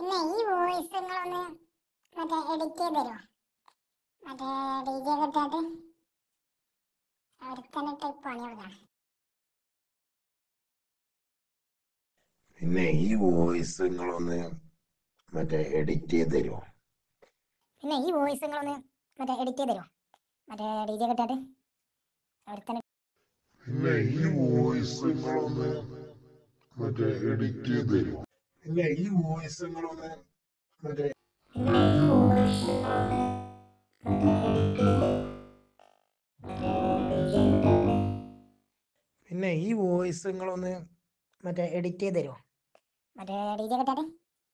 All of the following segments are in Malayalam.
പിന്നെ ഈ വോയിസ് നിങ്ങളൊന്ന് മറ്റേ എഡിറ്റ് ചെയ്ത് തരുമോ മറ്റേ ഡി ജെ കിട്ടാട്ട് അവർക്ക് തന്നെ ടൈപ്പ് പണി കൊടുക്കണം പിന്നെ ഈ വോയിസ് നിങ്ങളൊന്ന് മറ്റേ എഡിറ്റ് ചെയ്ത് തരുമോ പിന്നെ ഈ വോയിസ് നിങ്ങളൊന്ന് മറ്റേ എഡിറ്റ് ചെയ്ത് തരുമോ മറ്റേ ഡി ജെ കിട്ടാട്ട് അവർക്ക് തന്നെ പിന്നെ ഈ വോയിസ് നിങ്ങളൊന്ന് മറ്റേ എഡിറ്റ് ചെയ്ത് തരുമോ പിന്നെ ഈ വോയിസ് നിങ്ങളൊന്ന് മറ്റേ പിന്നെ ഈ വോയിസ് നിങ്ങളൊന്ന് മറ്റേ എഡിറ്റ് ചെയ്ത് തരുമോ മറ്റേ ഡി ജെ കിട്ടാട്ട്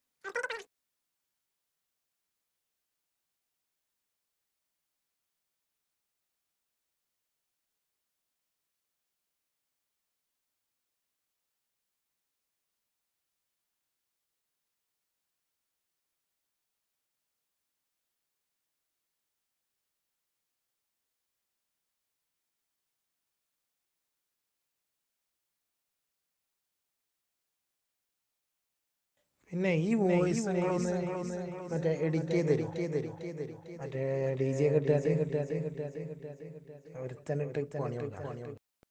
പിന്നെ ഈ വോയിസ് നിങ്ങളൊന്ന് മറ്റേ എഡിറ്റ് ചെയ്ത് തരുമോ മറ്റേ ഡി ജെ കിട്ടാതെ കിട്ടാതെ ഒരുത്തനിട്ട് പണി കൊടുക്കണം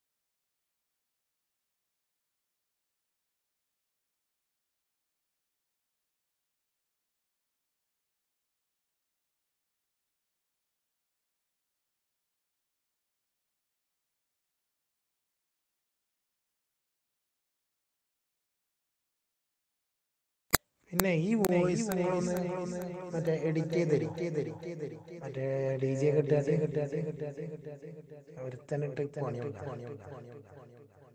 പിന്നെ ഈ വോയിസ് നിങ്ങളൊന്ന് മറ്റേ എഡിറ്റ് ചെയ്ത് തരുമോ മറ്റേ ഡി ജെ കിട്ടാതെ കിട്ടാതെ ഒരുത്തനിട്ട് പണി കൊടുക്കണം